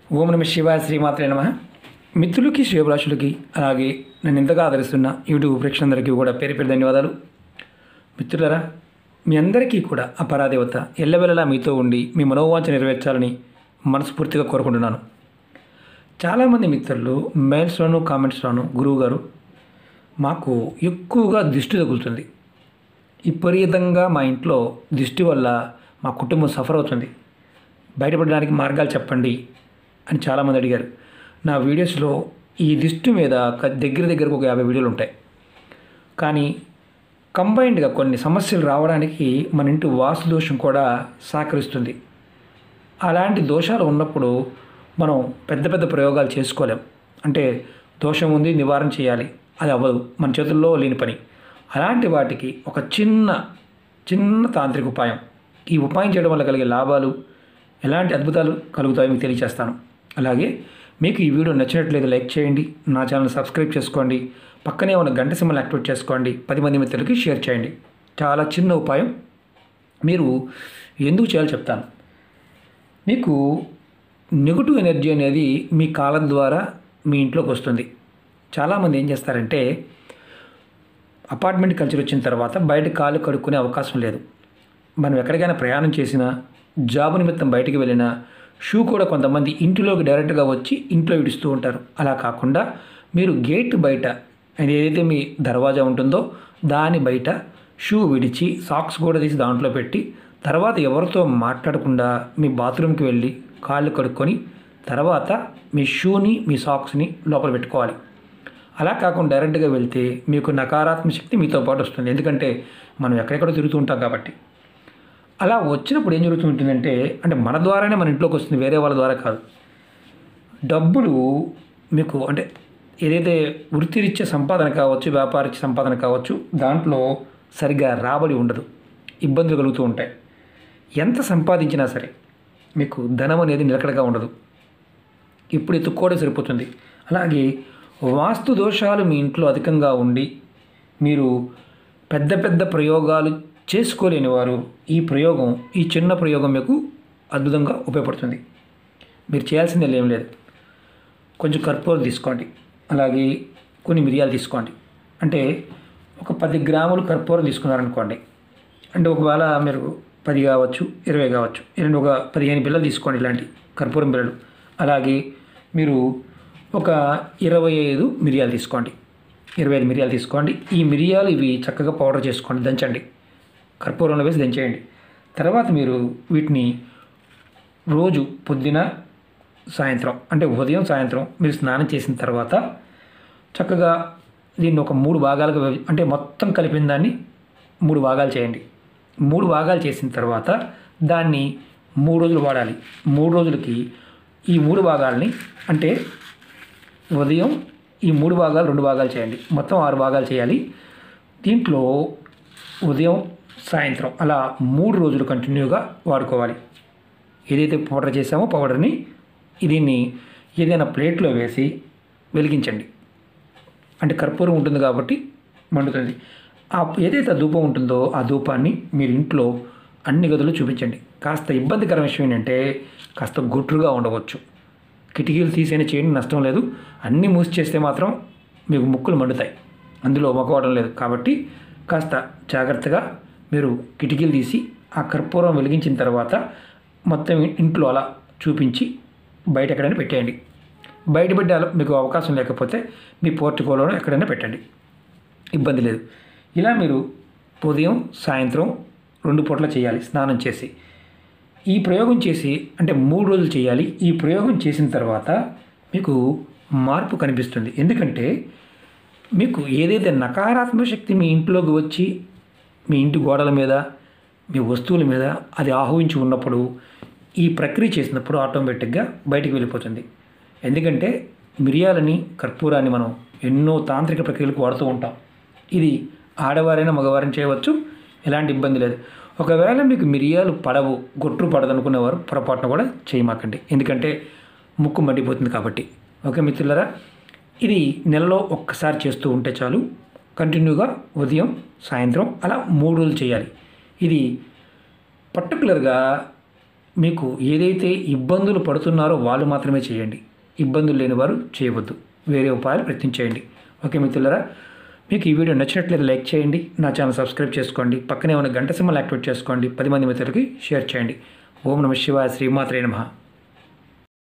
ఓం నమ శివాయ శ్రీమాత్రే నమ మిత్రులకి శ్రేభిలాషులకి అలాగే నన్ను ఇంతగా ఆదరిస్తున్న యూట్యూబ్ ప్రేక్షకులందరికీ కూడా పేరు పేరు ధన్యవాదాలు మిత్రులరా మీ అందరికీ కూడా ఆ పరాదేవత ఎల్లవెల్లలా మీతో ఉండి మీ మనోవాంఛ నెరవేర్చాలని మనస్ఫూర్తిగా కోరుకుంటున్నాను చాలామంది మిత్రులు మెయిల్స్లోను కామెంట్స్లోను గురువు గారు మాకు ఎక్కువగా దిష్టి తగులుతుంది విపరీతంగా మా ఇంట్లో దిష్టి వల్ల మా కుటుంబం సఫర్ అవుతుంది బయటపడడానికి మార్గాలు చెప్పండి అని చాలామంది అడిగారు నా వీడియోస్లో ఈ దిష్టి మీద ఒక దగ్గర దగ్గరకు ఒక యాభై వీడియోలు ఉంటాయి కానీ కంబైన్డ్గా కొన్ని సమస్యలు రావడానికి మన ఇంటి వాస్తు దోషం కూడా సహకరిస్తుంది అలాంటి దోషాలు ఉన్నప్పుడు మనం పెద్ద పెద్ద ప్రయోగాలు చేసుకోలేం అంటే దోషం ఉంది నివారణ చేయాలి అది అవ్వదు మన చేతుల్లో లేని పని అలాంటి వాటికి ఒక చిన్న చిన్న తాంత్రిక ఉపాయం ఈ ఉపాయం చేయడం వల్ల కలిగే లాభాలు ఎలాంటి అద్భుతాలు కలుగుతాయో మీకు తెలియజేస్తాను అలాగే మీకు ఈ వీడియో నచ్చినట్లయితే లైక్ చేయండి నా ఛానల్ సబ్స్క్రైబ్ చేసుకోండి పక్కనే ఉన్న గంట సింబల్ యాక్టివేట్ చేసుకోండి పది మంది మిత్రులకి షేర్ చేయండి చాలా చిన్న ఉపాయం మీరు ఎందుకు చేయాలో చెప్తాను మీకు నెగటివ్ ఎనర్జీ అనేది మీ కాలం ద్వారా మీ ఇంట్లోకి వస్తుంది చాలామంది ఏం చేస్తారంటే అపార్ట్మెంట్ కల్చర్ వచ్చిన తర్వాత బయట కాలు కడుక్కునే అవకాశం లేదు మనం ఎక్కడికైనా ప్రయాణం చేసినా జాబు నిమిత్తం బయటికి వెళ్ళినా షూ కూడా కొంతమంది ఇంటిలోకి డైరెక్ట్గా వచ్చి ఇంట్లో విడుస్తూ ఉంటారు అలా కాకుండా మీరు గేట్ బయట ఏదైతే మీ దర్వాజా ఉంటుందో దాని బయట షూ విడిచి సాక్స్ కూడా తీసి దాంట్లో పెట్టి తర్వాత ఎవరితో మాట్లాడకుండా మీ బాత్రూమ్కి వెళ్ళి కాళ్ళు కడుక్కొని తర్వాత మీ షూని మీ సాక్స్ని లోపల పెట్టుకోవాలి అలా కాకుండా డైరెక్ట్గా వెళ్తే మీకు నకారాత్మక శక్తి మీతో పాటు వస్తుంది ఎందుకంటే మనం ఎక్కడెక్కడ తిరుగుతూ ఉంటాం కాబట్టి అలా వచ్చినప్పుడు ఏం జరుగుతుంటుందంటే అంటే మన ద్వారానే మన ఇంట్లోకి వస్తుంది వేరే వాళ్ళ ద్వారా కాదు డబ్బులు మీకు అంటే ఏదైతే వృత్తిరీత్యా సంపాదన కావచ్చు వ్యాపారిత్య సంపాదన కావచ్చు దాంట్లో సరిగ్గా రాబడి ఉండదు ఇబ్బందులు కలుగుతూ ఉంటాయి ఎంత సంపాదించినా సరే మీకు ధనం అనేది నిలకడగా ఉండదు ఇప్పుడు ఎత్తుక్కోవడం సరిపోతుంది అలాగే వాస్తు దోషాలు మీ ఇంట్లో అధికంగా ఉండి మీరు పెద్ద పెద్ద ప్రయోగాలు చేసుకోలేని వారు ఈ ప్రయోగం ఈ చిన్న ప్రయోగం మీకు అద్భుతంగా ఉపయోగపడుతుంది మీరు చేయాల్సిందే ఏం లేదు కొంచెం కర్పూరం తీసుకోండి అలాగే కొన్ని మిరియాలు తీసుకోండి అంటే ఒక పది గ్రాములు కర్పూరం తీసుకున్నారనుకోండి అంటే ఒకవేళ మీరు పది కావచ్చు ఇరవై కావచ్చు ఇలాంటి ఒక పదిహేను బిళ్ళలు తీసుకోండి ఇలాంటి కర్పూరం బిళ్ళలు అలాగే మీరు ఒక ఇరవై ఐదు మిరియాలు తీసుకోండి ఇరవై ఐదు మిరియాలు తీసుకోండి ఈ మిరియాలు ఇవి చక్కగా పౌడర్ చేసుకోండి దంచండి కర్పూరంలో వేసి దంచేయండి తర్వాత మీరు వీటిని రోజు పొద్దున సాయంత్రం అంటే ఉదయం సాయంత్రం మీరు స్నానం చేసిన తర్వాత చక్కగా దీన్ని ఒక మూడు భాగాలుగా విభ- అంటే మొత్తం కలిపిన దాన్ని మూడు భాగాలు చేయండి మూడు భాగాలు చేసిన తర్వాత దాన్ని మూడు రోజులు వాడాలి మూడు రోజులకి ఈ మూడు భాగాలని అంటే ఉదయం ఈ మూడు భాగాలు రెండు భాగాలు చేయండి మొత్తం ఆరు భాగాలు చేయాలి దీంట్లో ఉదయం సాయంత్రం అలా మూడు రోజులు కంటిన్యూగా వాడుకోవాలి ఏదైతే పౌడర్ చేసామో పౌడర్ని దీన్ని ఏదైనా ప్లేట్లో వేసి వెలిగించండి అంటే కర్పూరం ఉంటుంది కాబట్టి మండుతుంది ఆ ఏదైతే ధూపం ఉంటుందో ఆ ధూపాన్ని మీరు ఇంట్లో అన్ని గదులు చూపించండి కాస్త ఇబ్బందికర విషయం ఏంటంటే కాస్త గుట్టుగా ఉండవచ్చు కిటికీలు తీసేనే చేయండి నష్టం లేదు అన్నీ మూసి చేస్తే మాత్రం మీకు ముక్కులు మండుతాయి అందులో మొక్కవడం లేదు కాబట్టి కాస్త జాగ్రత్తగా మీరు కిటికీలు తీసి ఆ కర్పూరం వెలిగించిన తర్వాత మొత్తం ఇంట్లో అలా చూపించి బయట ఎక్కడైనా పెట్టేయండి బయట పెట్టాలి మీకు అవకాశం లేకపోతే మీ పోర్టుకోలోనో ఎక్కడైనా పెట్టండి ఇబ్బంది లేదు ఇలా మీరు ఉదయం సాయంత్రం రెండు పూట్ల చేయాలి స్నానం చేసి ఈ ప్రయోగం చేసి అంటే మూడు రోజులు చేయాలి ఈ ప్రయోగం చేసిన తర్వాత మీకు మార్పు కనిపిస్తుంది ఎందుకంటే మీకు ఏదైతే నకారాత్మక శక్తి మీ ఇంట్లోకి వచ్చి మీ ఇంటి గోడల మీద మీ వస్తువుల మీద అది ఆహ్వానించి ఉన్నప్పుడు ఈ ప్రక్రియ చేసినప్పుడు ఆటోమేటిక్గా బయటికి వెళ్ళిపోతుంది ఎందుకంటే మిరియాలని కర్పూరాన్ని మనం ఎన్నో తాంత్రిక ప్రక్రియలకు వాడుతూ ఉంటాం ఇది ఆడవారైనా మగవారైనా చేయవచ్చు ఎలాంటి ఇబ్బంది లేదు ఒకవేళ మీకు మిరియాలు పడవు గొట్టు పడదనుకునేవారు పొరపాటున కూడా చేయమాకండి ఎందుకంటే ముక్కు మండిపోతుంది కాబట్టి ఓకే మిత్రులరా ఇది నెలలో ఒక్కసారి చేస్తూ ఉంటే చాలు కంటిన్యూగా ఉదయం సాయంత్రం అలా మూడు రోజులు చేయాలి ఇది పర్టికులర్గా మీకు ఏదైతే ఇబ్బందులు పడుతున్నారో వాళ్ళు మాత్రమే చేయండి ఇబ్బందులు లేని వారు చేయవద్దు వేరే ఉపాయాలు ప్రయత్నించేయండి ఓకే మిత్రులరా మీకు ఈ వీడియో నచ్చినట్లయితే లైక్ చేయండి నా ఛానల్ సబ్స్క్రైబ్ చేసుకోండి పక్కనే ఉన్న గంట సింబల్ యాక్టివేట్ చేసుకోండి పది మంది మిత్రులకి షేర్ చేయండి ఓం నమ శివాయ శ్రీమాత్రే నమః